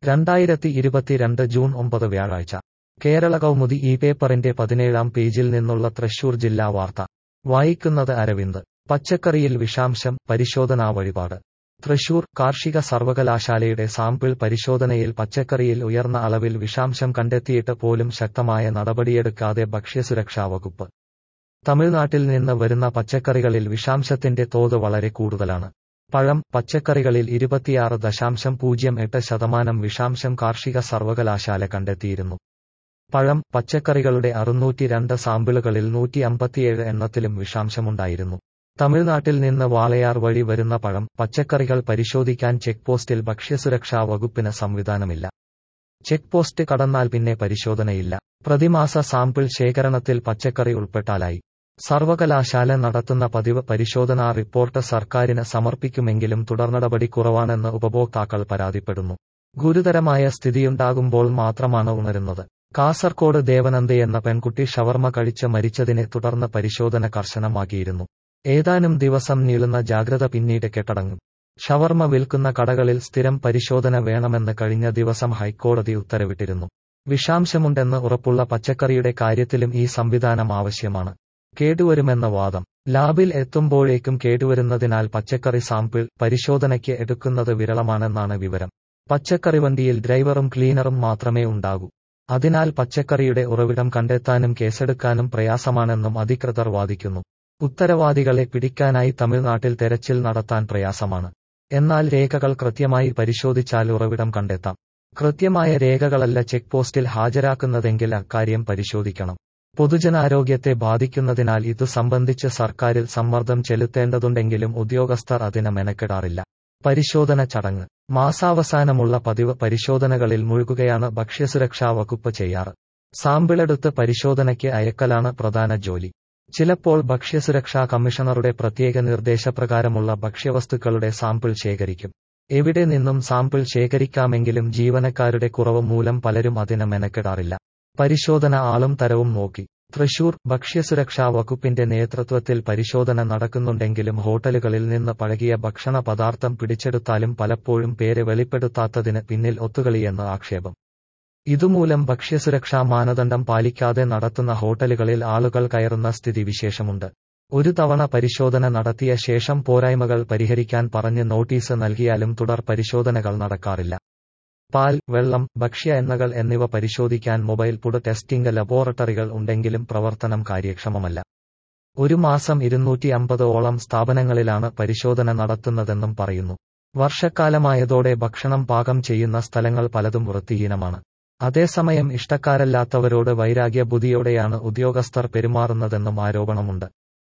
രണ്ടായിരത്തി ഇരുപത്തിരണ്ട് ജൂൺ ഒമ്പത് വ്യാഴാഴ്ച കേരള കൗമുദി ഈ പേപ്പറിന്റെ പതിനേഴാം പേജിൽ നിന്നുള്ള തൃശൂർ ജില്ലാ വാർത്ത വായിക്കുന്നത് അരവിന്ദ് പച്ചക്കറിയിൽ വിഷാംശം പരിശോധനാ വഴിപാട് തൃശൂർ കാർഷിക സർവകലാശാലയുടെ സാമ്പിൾ പരിശോധനയിൽ പച്ചക്കറിയിൽ ഉയർന്ന അളവിൽ വിഷാംശം കണ്ടെത്തിയിട്ട് പോലും ശക്തമായ നടപടിയെടുക്കാതെ ഭക്ഷ്യസുരക്ഷാ വകുപ്പ് തമിഴ്നാട്ടിൽ നിന്ന് വരുന്ന പച്ചക്കറികളിൽ വിഷാംശത്തിന്റെ തോത് വളരെ കൂടുതലാണ് പഴം പച്ചക്കറികളിൽ ഇരുപത്തിയാറ് ദശാംശം പൂജ്യം എട്ട് ശതമാനം വിഷാംശം കാർഷിക സർവകലാശാല കണ്ടെത്തിയിരുന്നു പഴം പച്ചക്കറികളുടെ അറുന്നൂറ്റി രണ്ട് സാമ്പിളുകളിൽ നൂറ്റി അമ്പത്തിയേഴ് എണ്ണത്തിലും വിഷാംശമുണ്ടായിരുന്നു തമിഴ്നാട്ടിൽ നിന്ന് വാളയാർ വഴി വരുന്ന പഴം പച്ചക്കറികൾ പരിശോധിക്കാൻ ചെക്ക് പോസ്റ്റിൽ ഭക്ഷ്യസുരക്ഷാ വകുപ്പിന് സംവിധാനമില്ല ചെക്ക് പോസ്റ്റ് കടന്നാൽ പിന്നെ പരിശോധനയില്ല പ്രതിമാസ സാമ്പിൾ ശേഖരണത്തിൽ പച്ചക്കറി ഉൾപ്പെട്ടാലായി സർവകലാശാല നടത്തുന്ന പതിവ് പരിശോധനാ റിപ്പോർട്ട് സർക്കാരിന് സമർപ്പിക്കുമെങ്കിലും തുടർനടപടി കുറവാണെന്ന് ഉപഭോക്താക്കൾ പരാതിപ്പെടുന്നു ഗുരുതരമായ സ്ഥിതിയുണ്ടാകുമ്പോൾ മാത്രമാണ് ഉണരുന്നത് കാസർകോട് ദേവനന്ദ എന്ന പെൺകുട്ടി ഷവർമ കഴിച്ച് മരിച്ചതിനെ തുടർന്ന് പരിശോധന കർശനമാക്കിയിരുന്നു ഏതാനും ദിവസം നീളുന്ന ജാഗ്രത പിന്നീട് കെട്ടടങ്ങും ഷവർമ വിൽക്കുന്ന കടകളിൽ സ്ഥിരം പരിശോധന വേണമെന്ന് കഴിഞ്ഞ ദിവസം ഹൈക്കോടതി ഉത്തരവിട്ടിരുന്നു വിഷാംശമുണ്ടെന്ന് ഉറപ്പുള്ള പച്ചക്കറിയുടെ കാര്യത്തിലും ഈ സംവിധാനം ആവശ്യമാണ് കേടുവരുമെന്ന വാദം ലാബിൽ എത്തുമ്പോഴേക്കും കേടുവരുന്നതിനാൽ പച്ചക്കറി സാമ്പിൾ പരിശോധനയ്ക്ക് എടുക്കുന്നത് വിരളമാണെന്നാണ് വിവരം പച്ചക്കറി വണ്ടിയിൽ ഡ്രൈവറും ക്ലീനറും മാത്രമേ ഉണ്ടാകൂ അതിനാൽ പച്ചക്കറിയുടെ ഉറവിടം കണ്ടെത്താനും കേസെടുക്കാനും പ്രയാസമാണെന്നും അധികൃതർ വാദിക്കുന്നു ഉത്തരവാദികളെ പിടിക്കാനായി തമിഴ്നാട്ടിൽ തെരച്ചിൽ നടത്താൻ പ്രയാസമാണ് എന്നാൽ രേഖകൾ കൃത്യമായി പരിശോധിച്ചാൽ ഉറവിടം കണ്ടെത്താം കൃത്യമായ രേഖകളല്ല ചെക്ക് പോസ്റ്റിൽ ഹാജരാക്കുന്നതെങ്കിൽ അക്കാര്യം പരിശോധിക്കണം പൊതുജനാരോഗ്യത്തെ ബാധിക്കുന്നതിനാൽ ഇതു സംബന്ധിച്ച് സർക്കാരിൽ സമ്മർദ്ദം ചെലുത്തേണ്ടതുണ്ടെങ്കിലും ഉദ്യോഗസ്ഥർ അതിന് മെനക്കെടാറില്ല പരിശോധന ചടങ്ങ് മാസാവസാനമുള്ള പതിവ് പരിശോധനകളിൽ മുഴുകുകയാണ് ഭക്ഷ്യസുരക്ഷാ വകുപ്പ് ചെയ്യാറ് സാമ്പിളെടുത്ത് പരിശോധനയ്ക്ക് അയക്കലാണ് പ്രധാന ജോലി ചിലപ്പോൾ ഭക്ഷ്യസുരക്ഷാ കമ്മീഷണറുടെ പ്രത്യേക നിർദ്ദേശപ്രകാരമുള്ള ഭക്ഷ്യവസ്തുക്കളുടെ സാമ്പിൾ ശേഖരിക്കും എവിടെ നിന്നും സാമ്പിൾ ശേഖരിക്കാമെങ്കിലും ജീവനക്കാരുടെ കുറവ് മൂലം പലരും അതിന് മെനക്കെടാറില്ല പരിശോധന ആളും തരവും നോക്കി തൃശൂർ ഭക്ഷ്യസുരക്ഷാ വകുപ്പിന്റെ നേതൃത്വത്തിൽ പരിശോധന നടക്കുന്നുണ്ടെങ്കിലും ഹോട്ടലുകളിൽ നിന്ന് പഴകിയ ഭക്ഷണ പദാർത്ഥം പിടിച്ചെടുത്താലും പലപ്പോഴും പേര് വെളിപ്പെടുത്താത്തതിന് പിന്നിൽ ഒത്തുകളിയെന്ന് ആക്ഷേപം ഇതുമൂലം ഭക്ഷ്യസുരക്ഷാ മാനദണ്ഡം പാലിക്കാതെ നടത്തുന്ന ഹോട്ടലുകളിൽ ആളുകൾ കയറുന്ന സ്ഥിതിവിശേഷമുണ്ട് ഒരു തവണ പരിശോധന നടത്തിയ ശേഷം പോരായ്മകൾ പരിഹരിക്കാൻ പറഞ്ഞ് നോട്ടീസ് നൽകിയാലും തുടർ പരിശോധനകൾ നടക്കാറില്ല പാൽ വെള്ളം ഭക്ഷ്യ എണ്ണകൾ എന്നിവ പരിശോധിക്കാൻ മൊബൈൽ ഫുഡ് ടെസ്റ്റിംഗ് ലബോറട്ടറികൾ ഉണ്ടെങ്കിലും പ്രവർത്തനം കാര്യക്ഷമമല്ല ഒരു മാസം ഇരുന്നൂറ്റി അമ്പതോളം സ്ഥാപനങ്ങളിലാണ് പരിശോധന നടത്തുന്നതെന്നും പറയുന്നു വർഷക്കാലമായതോടെ ഭക്ഷണം പാകം ചെയ്യുന്ന സ്ഥലങ്ങൾ പലതും വൃത്തിഹീനമാണ് അതേസമയം ഇഷ്ടക്കാരല്ലാത്തവരോട് വൈരാഗ്യ ബുദ്ധിയോടെയാണ് ഉദ്യോഗസ്ഥർ പെരുമാറുന്നതെന്നും ആരോപണമുണ്ട്